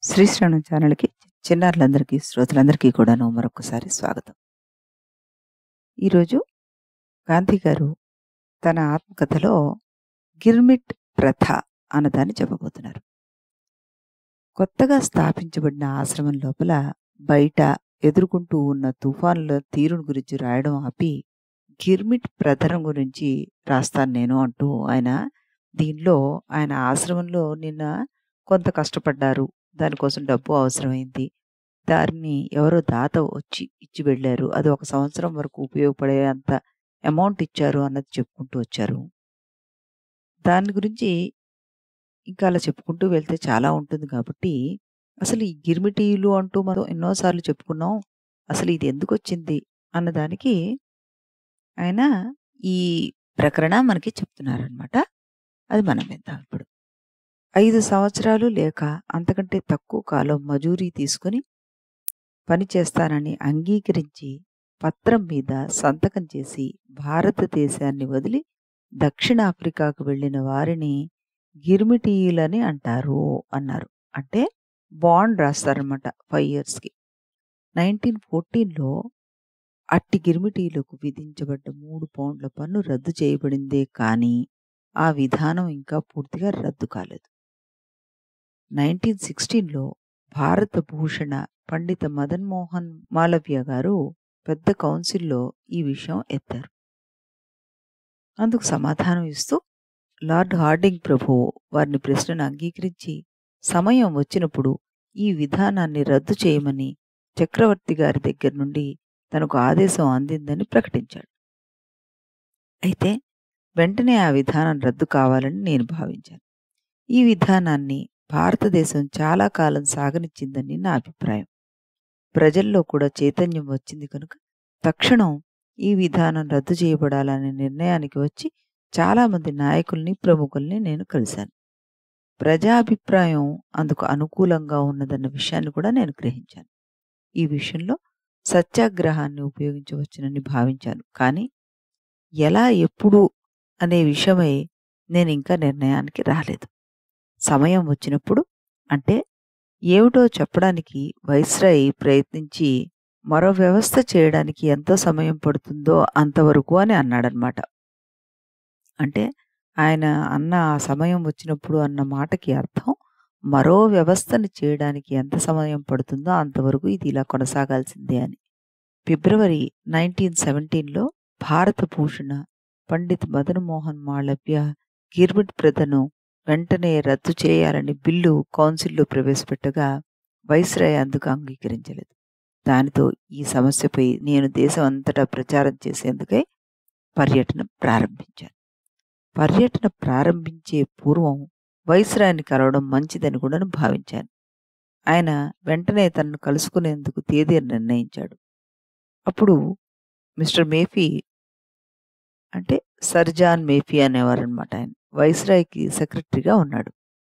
శ్రీశ్రవణం ఛానల్‌కి చిన్నారులందరికీ, శ్రోతలందరికీ కూడాను మరొక్కసారి స్వాగతం. ఈరోజు గాంధీ గారు తన ఆత్మకథలో 'గిర్మిట్ ప్రథ' అన్నదాన్ని చెప్పబోతున్నారు. కొత్తగా స్థాపించబడిన ఆశ్రమం లోపల బయట ఎదుర్కొంటూ ఉన్న తుఫానుల తీరును గురించి రాయడం ఆపి, గిర్మిట్ ప్రథరం గురించి రాస్తాను నేను అంటూ ఆయన దీనిలో ఆయన ఆశ్రమంలో నిన్న కొంత కష్టపడ్డారు. దానికోసం డబ్బు అవసరమైంది. దాన్ని ఎవరో దాత వచ్చి ఇచ్చి వెళ్లారు. అది ఒక సంవత్సరం వరకు ఉపయోగపడేంత అమౌంట్ ఇచ్చారు అన్నది చెప్పుకుంటూ వచ్చారు. దాని గురించి ఇంకా అలా చెప్పుకుంటూ వెళ్తే చాలా ఉంటుంది కాబట్టి, అసలు ఈ గిర్మిటీలు అంటూ మనం ఎన్నో సార్లు చెప్పుకున్నాం. అసలు ఇది ఎందుకొచ్చింది అన్నదానికి ఆయన ఈ ప్రకరణ మనకి చెప్తున్నారనమాట. అది మనం విందాం ఇప్పుడు. 5 సంవత్సరాలు లేక అంతకంటే తక్కువ కాలం మజూరీ తీసుకొని పని చేస్తానని అంగీకరించి పత్రం మీద సంతకం చేసి భారతదేశాన్ని వదిలి దక్షిణాఫ్రికాకు వెళ్ళిన వారిని గిర్మిటీయులని అంటారు అన్నారు. అంటే బాండ్ రాస్తారనమాట 5 ఇయర్స్‌కి. 1914లో అట్టి గిర్మిటీయులకు విధించబడ్డ 3 పౌండ్ల పన్ను రద్దు చేయబడిందే కానీ, ఆ విధానం ఇంకా పూర్తిగా రద్దు కాలేదు. 1916లో భారత భూషణ పండిత మదన్ మోహన్ మాలవ్య గారు పెద్ద కౌన్సిల్‌లో ఈ విషయం ఎత్తారు. అందుకు సమాధానం ఇస్తూ లార్డ్ హార్డింగ్ ప్రభువు వారిని ప్రశ్నను అంగీకరించి సమయం వచ్చినప్పుడు ఈ విధానాన్ని రద్దు చేయమని చక్రవర్తి గారి దగ్గర నుండి తనకు ఆదేశం అందిందని ప్రకటించాడు. అయితే వెంటనే ఆ విధానం రద్దు కావాలని నేను భావించాను. ఈ విధానాన్ని భారతదేశం చాలా కాలం సాగనిచ్చిందని నా అభిప్రాయం. ప్రజల్లో కూడా చైతన్యం వచ్చింది కనుక తక్షణం ఈ విధానం రద్దు చేయబడాలనే నిర్ణయానికి వచ్చి చాలామంది నాయకుల్ని, ప్రముఖుల్ని నేను కలిశాను. ప్రజాభిప్రాయం అందుకు అనుకూలంగా ఉన్నదన్న విషయాన్ని కూడా నేను గ్రహించాను. ఈ విషయంలో సత్యాగ్రహాన్ని ఉపయోగించవచ్చునని భావించాను. కానీ ఎలా, ఎప్పుడు అనే విషయమై నేనింకా నిర్ణయానికి రాలేదు. సమయం వచ్చినప్పుడు అంటే ఏమిటో చెప్పడానికి వైస్రాయ్ ప్రయత్నించి మరో వ్యవస్థ చేయడానికి ఎంత సమయం పడుతుందో అంతవరకు అని అన్నాడనమాట. అంటే ఆయన అన్న ఆ సమయం వచ్చినప్పుడు అన్న మాటకి అర్థం మరో వ్యవస్థని చేయడానికి ఎంత సమయం పడుతుందో అంతవరకు ఇది ఇలా కొనసాగాల్సిందే అని. ఫిబ్రవరి 1917లో భారత భూషణ పండిత్ మదన్ మోహన్ మాళవ్య గిర్మిట్ ప్రథను వెంటనే రద్దు చేయాలని బిల్లు కౌన్సిల్‌లో ప్రవేశపెట్టగా వైస్రాయ్ అందుకు అంగీకరించలేదు. దానితో ఈ సమస్యపై నేను దేశం అంతటా ప్రచారం చేసేందుకై పర్యటన ప్రారంభించాను. పర్యటన ప్రారంభించే పూర్వం వైస్రాయ్‌ని కలవడం మంచిదని కూడాను భావించాను. ఆయన వెంటనే తనను కలుసుకునేందుకు తేదీ నిర్ణయించాడు. అప్పుడు మిస్టర్ మేఫీ అంటే సర్ జాన్ మేఫీ అనేవారనమాట ఆయన. వైస్రాయ్‌కి సెక్రటరీగా ఉన్నాడు.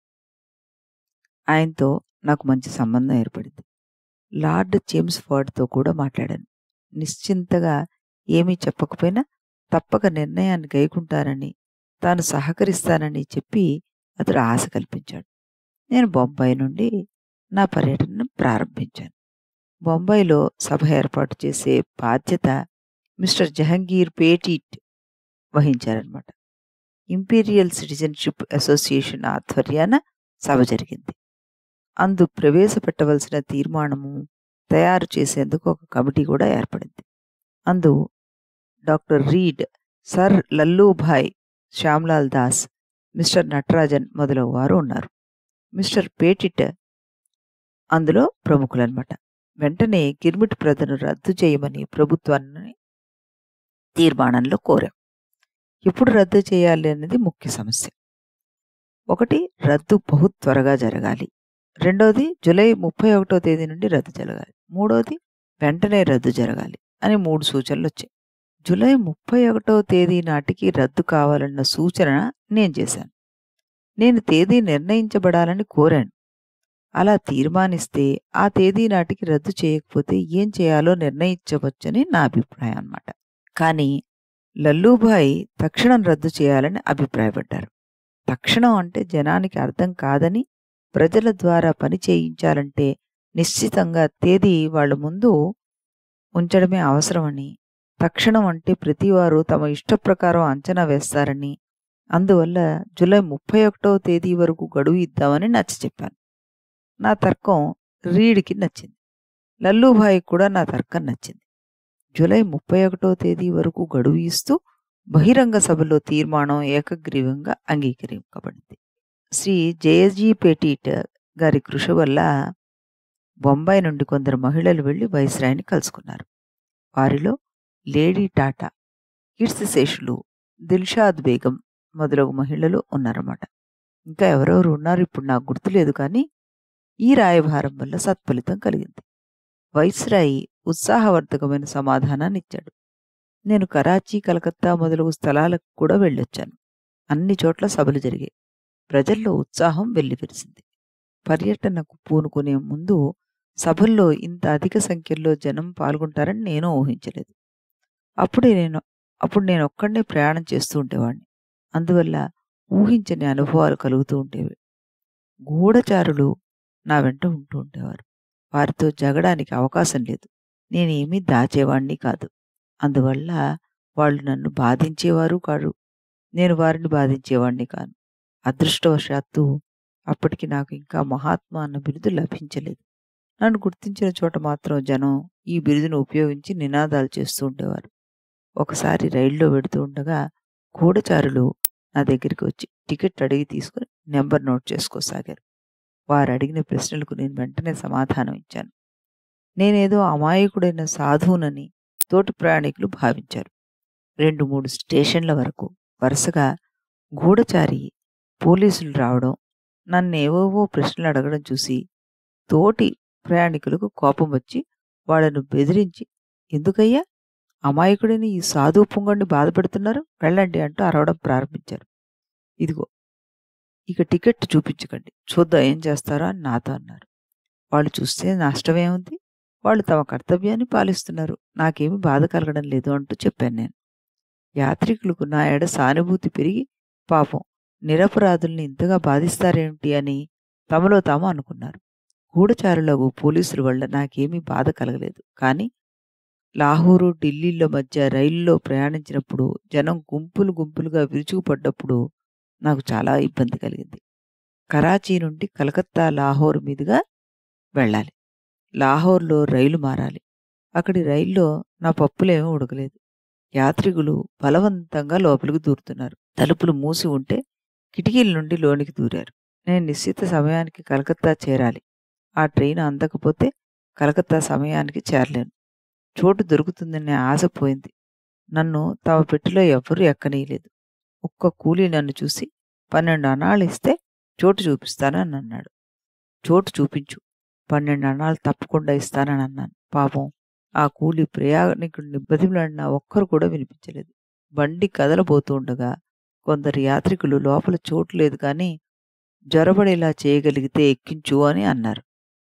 ఆయనతో నాకు మంచి సంబంధం ఏర్పడింది. లార్డ్ చేమ్స్‌ఫర్డ్‌తో కూడా మాట్లాడాను. నిశ్చింతగా ఏమీ చెప్పకపోయినా తప్పక నిర్ణయాన్ని గైకుంటానని, తాను సహకరిస్తానని చెప్పి అతడు ఆశ కల్పించాడు. నేను బొంబాయి నుండి నా పర్యటనను ప్రారంభించాను. బొంబాయిలో సభ ఏర్పాటు చేసే బాధ్యత మిస్టర్ జహంగీర్ పేటీట్ వహించారనమాట. ఇంపీరియల్ సిటిజన్‌షిప్ అసోసియేషన్ ఆధ్వర్యాన సభ జరిగింది. అందు ప్రవేశపెట్టవలసిన తీర్మానము తయారు చేసేందుకు ఒక కమిటీ కూడా ఏర్పడింది. అందు doctor Reid, sir Lallubhai Shyamlal Das, mister Natarajan మొదలగు వారు ఉన్నారు. మిస్టర్ పేటిట్ అందులో ప్రముఖులనమాట. వెంటనే గిర్మిట్ ప్రథను రద్దు చేయమని ప్రభుత్వాన్ని తీర్మానంలో కోరాం. ఎప్పుడు రద్దు చేయాలి అనేది ముఖ్య సమస్య. ఒకటి రద్దు బహు త్వరగా జరగాలి. రెండోది జూలై 31 తేదీ నుండి రద్దు జరగాలి. మూడోది వెంటనే రద్దు జరగాలి అని 3 సూచనలొచ్చాయి. జూలై 31 తేదీ నాటికి రద్దు కావాలన్న సూచన నేను చేశాను. నేను తేదీ నిర్ణయించబడాలని కోరాను. అలా తీర్మానిస్తే ఆ తేదీ నాటికి రద్దు చేయకపోతే ఏం చేయాలో నిర్ణయించవచ్చని నా అభిప్రాయం అన్నమాట. కానీ లల్లూభాయ్ తక్షణం రద్దు చేయాలని అభిప్రాయపడ్డారు. తక్షణం అంటే జనానికి అర్థం కాదని, ప్రజల ద్వారా పని చేయించాలంటే నిశ్చితంగా తేదీ వాళ్ళ ముందు ఉంచడమే అవసరమని తక్షణం అంటే ప్రతివారు తమ ఇష్టప్రకారం అంచనా వేస్తారని అందువల్ల జూలై ముప్పై ఒకటవ తేదీ వరకు గడువు ఇద్దామని నచ్చ చెప్పాను నా తర్కం రీడ్కి నచ్చింది లల్లుభాయి కూడా నా తర్కం నచ్చింది జూలై ముప్పై ఒకటవ తేదీ వరకు గడువు ఇస్తూ బహిరంగ సభలో తీర్మానం ఏకగ్రీవంగా అంగీకరింపబడింది శ్రీ జేఎస్జీ పేటీట్ గారి కృషి వల్ల బొంబాయి నుండి కొందరు మహిళలు వెళ్లి వైస్రాయ్ని కలుసుకున్నారు వారిలో లేడీ టాటా కీర్తిశేషులు దిల్షాద్ బేగం మొదలగు మహిళలు ఉన్నారన్నమాట ఇంకా ఎవరెవరు ఉన్నారు ఇప్పుడు నాకు గుర్తులేదు కానీ ఈ రాయభారం వల్ల సత్ఫలితం కలిగింది వైస్రాయి ఉత్సాహవర్ధకమైన సమాధానాన్ని ఇచ్చాడు నేను కరాచీ కలకత్తా మొదలగు స్థలాలకు కూడా వెళ్ళొచ్చాను అన్ని చోట్ల సభలు జరిగాయి ప్రజల్లో ఉత్సాహం వెల్లివిరిసింది పర్యటనకు పూనుకునే ముందు సభల్లో ఇంత అధిక సంఖ్యలో జనం పాల్గొంటారని నేను ఊహించలేదు అప్పుడే నేను అప్పుడు నేను ఒక్కడనే ప్రయాణం చేస్తూ ఉండేవాడిని అందువల్ల ఊహించని అనుభవాలు కలుగుతూ ఉండేవి గూఢచారులు నా వెంట ఉంటూ ఉండేవారు వారితో జగడానికి అవకాశం లేదు నేనేమీ దాచేవాణ్ణి కాదు అందువల్ల వాళ్ళు నన్ను బాధించేవారు కాదు నేను వారిని బాధించేవాణ్ణి కాను అదృష్టవశాత్తు అప్పటికి నాకు ఇంకా మహాత్మా అన్న బిరుదు లభించలేదు నన్ను గుర్తించిన చోట మాత్రం జనం ఈ బిరుదును ఉపయోగించి నినాదాలు చేస్తూ ఉండేవారు ఒకసారి రైల్లో వెడుతూ ఉండగా గూఢచారులు నా దగ్గరికి వచ్చి టికెట్ అడిగి తీసుకుని నెంబర్ నోట్ చేసుకోసాగారు వారు అడిగిన ప్రశ్నలకు నేను వెంటనే సమాధానం ఇచ్చాను నేనేదో అమాయకుడైన సాధువునని తోటి ప్రయాణికులు భావించారు రెండు మూడు స్టేషన్ల వరకు వరుసగా గూఢచారి పోలీసులు రావడం నన్నేవేవో ప్రశ్నలు అడగడం చూసి తోటి ప్రయాణికులకు కోపం వచ్చి వాళ్ళను బెదిరించి ఎందుకయ్యా అమాయకుడిని ఈ సాధు పుంగడిని బాధపెడుతున్నారు వెళ్ళండి అంటూ అరవడం ప్రారంభించారు ఇదిగో ఇక టికెట్ చూపించకండి చూద్దాం ఏం చేస్తారో అని నాతో అన్నారు వాళ్ళు చూస్తే నష్టమేముంది వాళ్ళు తమ కర్తవ్యాన్ని పాలిస్తున్నారు నాకేమీ బాధ కలగడం లేదు అంటూ చెప్పాను నేను యాత్రికులకు నా ఎడ సానుభూతి పెరిగి పాపం నిరపరాధుల్ని ఇంతగా బాధిస్తారేమిటి అని తమలో తాము అనుకున్నారు గూఢచారులకు పోలీసుల వల్ల నాకేమీ బాధ కలగలేదు కానీ లాహోరు ఢిల్లీల మధ్య రైల్లో ప్రయాణించినప్పుడు జనం గుంపులు గుంపులుగా విరుచుకుపడ్డప్పుడు నాకు చాలా ఇబ్బంది కలిగింది కరాచీ నుండి కలకత్తా లాహోర్ మీదుగా వెళ్ళాలి లాహోర్లో రైలు మారాలి అక్కడి రైల్లో నా పప్పులేమీ ఉడకలేదు యాత్రికులు బలవంతంగా లోపలికి దూరుతున్నారు తలుపులు మూసి ఉంటే కిటికీల నుండి లోనికి దూరారు నేను నిశ్చిత సమయానికి కలకత్తా చేరాలి ఆ ట్రైన్ అందకపోతే కలకత్తా సమయానికి చేరలేను చోటు దొరుకుతుందనే ఆశ పోయింది నన్ను తమ పెట్టిలో ఎవ్వరూ ఎక్కనీయలేదు ఒక్క కూలీ నన్ను చూసి పన్నెండు అనాళ్ళు ఇస్తే చోటు చూపిస్తానని అన్నాడు చోటు చూపించు పన్నెండు అన్నాలు తప్పకుండా ఇస్తానని అన్నాను పాపం ఆ కూలి ప్రయాణికుడిని బతిమలాడినా ఒక్కరు కూడా వినిపించలేదు బండి కదలబోతూ ఉండగా కొందరు యాత్రికులు లోపల చోటు లేదు కానీ జ్వరబడేలా చేయగలిగితే ఎక్కించు అని అన్నారు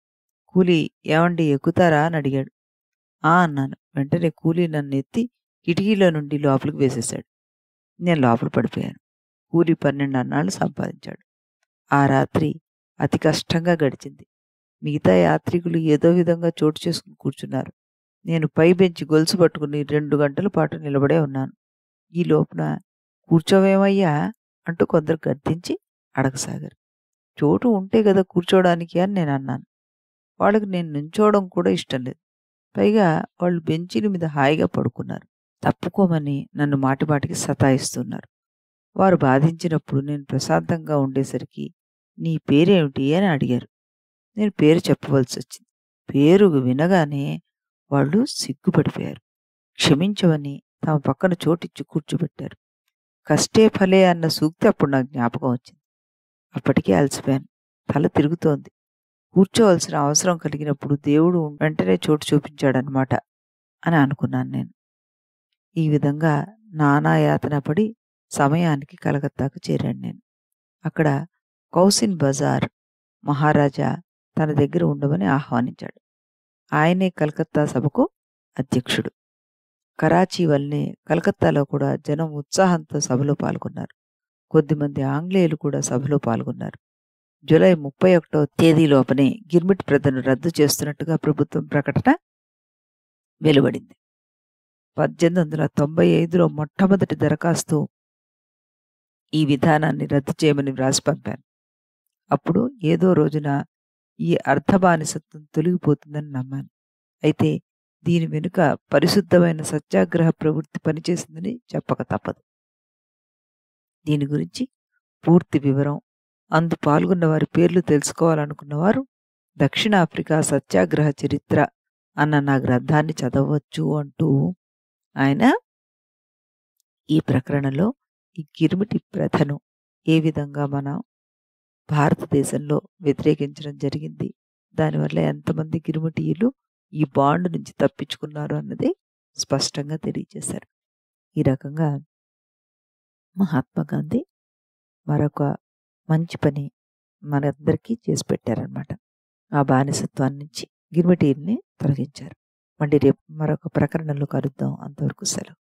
కూలీ ఏమండి ఎక్కుతారా అని అడిగాడు ఆ అన్నాను వెంటనే కూలీ నన్ను ఎత్తి కిటికీలో నుండి లోపలికి వేసేశాడు నేను లోపల పడిపోయాను కూలి పన్నెండు అన్నాళ్ళు సంపాదించాడు ఆ రాత్రి అతి కష్టంగా గడిచింది మిగతా యాత్రికులు ఏదో విధంగా చోటు చేసుకుని కూర్చున్నారు నేను పై బెంచి గొలుసు పట్టుకుని రెండు గంటల పాటు నిలబడే ఉన్నాను ఈ లోపున కూర్చోవేమయ్యా అంటూ కొందరు గద్దించి అడగసాగారు చోటు ఉంటే కదా కూర్చోవడానికి అని నేను అన్నాను వాళ్ళకి నేను నుంచోవడం కూడా ఇష్టం లేదు పైగా వాళ్ళు బెంచీల మీద హాయిగా పడుకున్నారు తప్పుకోమని నన్ను మాటిమాటికి సతాయిస్తున్నారు వారు బాధించినప్పుడు నేను ప్రశాంతంగా ఉండేసరికి నీ పేరేమిటి అని అడిగారు నేను పేరు చెప్పవలసి వచ్చింది పేరు వినగానే వాళ్ళు సిగ్గుపడిపోయారు క్షమించవని తమ పక్కన చోటిచ్చి కూర్చోబెట్టారు కష్టే ఫలే అన్న సూక్తి అప్పుడు నాకు జ్ఞాపకం వచ్చింది అప్పటికే అలసిపోయాను తల తిరుగుతోంది కూర్చోవలసిన అవసరం కలిగినప్పుడు దేవుడు వెంటనే చోటు చూపించాడనమాట అని అనుకున్నాను నేను ఈ విధంగా నానా యాతన పడి సమయానికి కలకత్తాకు చేరాను నేను అక్కడ కౌసిన్ బజార్ మహారాజా తన దగ్గర ఉండమని ఆహ్వానించాడు ఆయనే కలకత్తా సభకు అధ్యక్షుడు కరాచీ వల్లనే కలకత్తాలో కూడా జనం ఉత్సాహంతో సభలో పాల్గొన్నారు కొద్దిమంది ఆంగ్లేయులు కూడా సభలో పాల్గొన్నారు జూలై ముప్పై ఒకటో తేదీలోపనే గిర్మిట్ ప్రథను రద్దు చేస్తున్నట్టుగా ప్రభుత్వం ప్రకటన వెలువడింది పద్దెనిమిది వందల తొంభై ఐదులో మొట్టమొదటి దరఖాస్తు ఈ విధానాన్ని రద్దు చేయమని వ్రాసి పంపాను అప్పుడు ఏదో రోజున ఈ అర్థబానిసత్వం తొలగిపోతుందని నమ్మాను అయితే దీని వెనుక పరిశుద్ధమైన సత్యాగ్రహ ప్రవృత్తి పనిచేసిందని చెప్పక తప్పదు దీని గురించి పూర్తి వివరం అందు పాల్గొన్న వారి పేర్లు తెలుసుకోవాలనుకున్నవారు దక్షిణాఫ్రికా సత్యాగ్రహ చరిత్ర అన్న నా గ్రంథాన్ని చదవచ్చు అంటూ ఆయన ఈ ప్రకరణలో ఈ గిరిమిటి ప్రథను ఏ విధంగా మన భారతదేశంలో వ్యతిరేకించడం జరిగింది దానివల్ల ఎంతమంది గిరిమిటీయులు ఈ బాండ్ నుంచి తప్పించుకున్నారు అన్నది స్పష్టంగా తెలియజేశారు ఈ రకంగా మహాత్మా గాంధీ మరొక మంచి పని మనందరికీ చేసి పెట్టారనమాట ఆ బానిసత్వాన్ని నుంచి గిరిమిటీయుల్ని తొలగించారు మళ్ళీ రేపు మరొక ప్రకరణలో కలుద్దాం అంతవరకు సెలవు